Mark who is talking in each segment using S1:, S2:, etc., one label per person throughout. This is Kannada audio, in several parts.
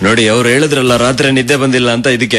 S1: ನೋಡಿ ಅವ್ರು ಹೇಳಿದ್ರಲ್ಲ ರಾತ್ರಿ ನಿದ್ದೆ ಬಂದಿಲ್ಲ ಅಂತ ಇದಕ್ಕೆ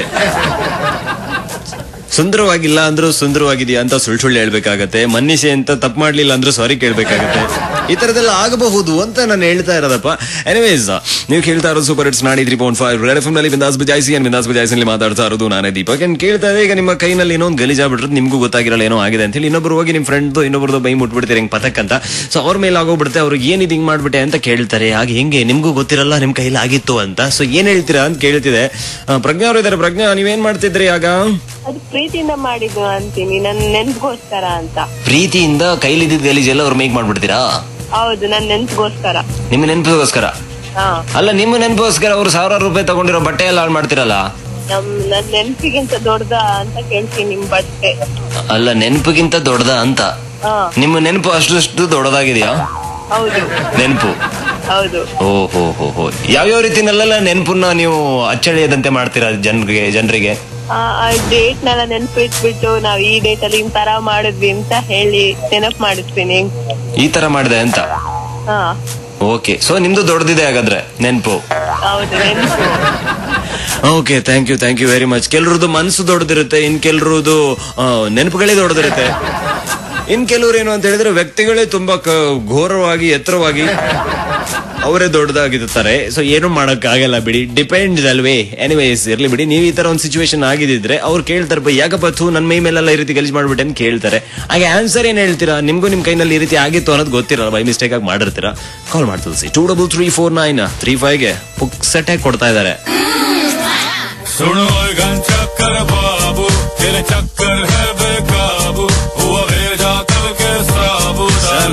S1: ಸುಂದರವಾಗಿಲ್ಲ ಅಂದ್ರೂ ಸುಂದರವಾಗಿದೆಯಾ ಅಂತ ಸುಳ್ಳು ಸುಳ್ಳು ಹೇಳ್ಬೇಕಾಗತ್ತೆ ಮನ್ನಿಸಿ ಅಂತ ತಪ್ಪು ಮಾಡ್ಲಿಲ್ಲ ಅಂದ್ರೂ ಸಾರಿ ಕೇಳ್ಬೇಕಾಗತ್ತೆ ಈ ತರದೆಲ್ಲ ಆಗಬಹುದು ಅಂತ ನಾನು ಹೇಳ್ತಾ ಇರೋದಪ್ಪ ಎನಿವೇಸ್ ನೀವು ಕೇಳ್ತಾ ಇರೋದು super hits ninety three point five Red F ನಲ್ಲಿ ಬಿಂದಾಸ್ ಬಜಾಯಿಸಿ ಏನ್ ಬಿಂದಾಸ್ ಬಜಾಯಿಸಿ ಮಾತಾಡ್ತಾ ಇರೋದು ನಾನೇ ದೀಪಕ್ ಏನ್ ಕೇಳ್ತಾ ಇದೆ ಈಗ ನಿಮ್ಮ ಕೈನಲ್ಲಿ ಏನೋ ಒಂದು ಗಲೀಜಾಗ್ಬಿಟ್ರೆ ನಿಮ್ಗೂ ಗೊತ್ತಾಗಿರಲ್ಲ ಏನೋ ಆಗಿದೆ ಅಂತ ಹೇಳಿ ಇನ್ನೊಬ್ರು ಹೋಗಿ ನಿಮ್ಮ ಫ್ರೆಂಡ್ ಇನ್ನೊಬ್ರದ್ದು ಬೈ ಮುಟ್ಬಿಡ್ತೀರಿ ಹಿಂಗ್ ಪತಕ್ ಅಂತ ಸೊ ಅವ್ರ ಮೇಲೆ ಆಗೋಗ್ಬಿಡುತ್ತೆ ಅವ್ರಿಗೆ ಏನಿದ್ ಹಿಂಗ್ ಮಾಡ್ಬಿಟ್ಟೆ ಅಂತ ಕೇಳ್ತಾರೆ ಆಗ ಹೆಂಗೆ ನಿಮ್ಗೂ ಗೊತ್ತಿರಲ್ಲ ನಿಮ್ ಕೈಲಿ ಆಗಿತ್ತು ಅಂತ ಸೊ ಏನ್ ಹೇಳ್ತೀರಾ ಅಂತ ಕೇಳ್ತಿದೆ ಆ, ಪ್ರಜ್ಞಾ ಅವರು ಇದಾರೆ ಪ್ರಜ್ಞಾ ನೀವೇನ್ ಮಾಡ್ತಿದ್ರಿ ಆಗ
S2: ಅದು ಪ್ರೀತಿಯಿಂದ ಮಾಡಿದ್ದು ಅಂತೀನಿ ನನ್ ನೆನ್ಸ್ಗೋಸ್ಕರ ಅಂತ
S1: ಪ್ರೀತಿಯಿಂದ ಕೈಲಿದ್ದ ಗಲೀಜೆಲ್ಲ ಅವ್ರು ಮೇಕ್ ಮಾಡ್ಬಿಡ್ತೀರಾ
S2: ಹೌದು ನನ್ ನೆನ್ಸ್ಗೋಸ್ಕರ
S1: ನಿಮ್ಮ ನೆನಪಿಗೋಸ್ಕರ
S2: ಹಾ
S1: ಅಲ್ಲ ನಿಮ್ಮ ನೆನಪಿಗೋಸ್ಕರ ಅವ್ರು ಸಾವಿರಾರು ರೂಪಾಯಿ ತಗೊಂಡಿರೋ ಬಟ್ಟೆ ಎಲ್ಲ ಹಾಳು ಮಾಡ್ತಿರಲ್ಲ
S2: ನಮ್ ನನ್ ನೆನ್ಪಿಗಿಂತ ದೊಡ್ಡದ ಅಂತ ಕೇಳ್ತೀನಿ ನಿಮ್ ಬಟ್ಟೆ
S1: ಅಲ್ಲ ನೆನಪಿಗಿಂತ ದೊಡ್ಡದ ಅಂತ
S2: ಹಾ
S1: ನಿಮ್ಮ ನೆನಪು ಅಷ್ಟು ದೊಡ್ಡದಾಗಿದೆಯಾ
S2: ಹೌದು
S1: ನೆನಪು
S2: ಹೌದು
S1: ಓ ಹೋ ಹೋ ಹೋ ಯಾವ್ಯಾವ ರೀತಿನಲ್ಲೆಲ್ಲ ನೆನಪನ್ನ ನೀವು ಅಚ್ಚಳಿಯದಂತೆ ಮಾಡ್ತೀರಾ ಜನರಿಗೆ ಜನರಿಗೆ
S2: ಆ ಡೇಟ್ ನೆಲ್ಲ ನೆನ್ಪಿಟ್ಬಿಟ್ಟು ನಾವ್ ಈ ಡೇಟ್ ಅಲ್ಲಿ ಹಿಂಗ್ ತರ ಮಾಡಿದ್ವಿ ಅಂತ ಹೇಳಿ ನೆನಪ್ ಮಾಡಿಸ್ತೀನಿ
S1: ಈ ತರ ಮಾಡಿದೆ ಅಂತ
S2: ಹಾ
S1: ಓಕೆ ಸೊ ನಿಮ್ದು ದೊಡ್ಡದಿದೆ ಹಾಗಾದ್ರೆ ನೆನಪು
S2: ಹೌದು ನೆನ್ಪು
S1: okay thank you thank you very much ಕೆಲವ್ರದ್ದು ಮನಸ್ಸು ದೊಡ್ಡದಿರುತ್ತೆ ಇನ್ ಕೆಲವ್ರದ್ದು ನೆನಪುಗಳೇ ದೊಡ್ಡದಿರುತ್ತೆ ಇನ್ ಕೆಲವ್ರು ಏನು ಅಂತ ಹೇಳಿದ್ರೆ ವ್ಯಕ್ತಿಗಳೇ ತುಂಬಾ ಕ- ಘೋರವಾಗಿ ಎತ್ತರವಾಗಿ ಅವರೇ ದೊಡ್ಡದಾಗಿರ್ತಾರೆ ಸೊ ಏನು ಮಾಡಕ್ ಆಗಲ್ಲ ಬಿಡಿ ಡಿಪೆಂಡ್ಸ್ ಅಲ್ವೇ ಎನಿವೇಸ್ ಇರ್ಲಿ ಬಿಡಿ ನೀವು ಈ ತರ ಒಂದು ಸಿಚುವೇಶನ್ ಆಗಿದ್ರೆ ಅವ್ರು ಕೇಳ್ತಾರೆ ಬೈ ಯಾಕಪ್ಪ ಥೂ ನನ್ನ ಮೈ ಮೇಲೆಲ್ಲ ಈ ರೀತಿ ಗಲೀಜ್ ಮಾಡ್ಬಿಟ್ಟೆ ಅಂತ ಕೇಳ್ತಾರೆ ಹಾಗೆ ಆನ್ಸರ್ ಏನ್ ಹೇಳ್ತೀರಾ ನಿಮ್ಗೂ ನಿಮ್ ಕೈನಲ್ಲಿ ಈ ರೀತಿ ಆಗಿತ್ತು ಅನ್ನೋದು ಗೊತ್ತಿರಲ್ಲ ಬೈ ಮಿಸ್ಟೇಕ್ ಆಗಿ ಮಾಡಿರ್ತೀರಾ ಕಾಲ್ ಮಾಡ್ತದೆ two double three four nine three ಫೈವ್ಗೆ ಪುಕ್ಸೆಟ್ ಆಗಿ ಕೊಡ್ತಾ ಇದ್ದಾರೆ
S3: सुनो गन चक्कर बाबू तेरे चक्कर है बेकाबू हुआ भेजा कल के साबू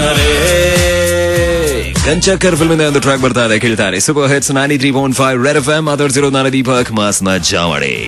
S1: ಗಂಚಕರ್ ಫಿಲ್ಮ್ ಇಂದ ಒಂದು ಟ್ರ್ಯಾಕ್ ಬರ್ತಾ ಇದೆ ಕೇಳ್ತಾರೆ super hits ninety three point five Red F M ಮಾತಾಡ್ತಿರೋದು ನಾನು ದೀಪಕ್ ಮಾಸ್ ಮಜಾ ಮಾಡಿ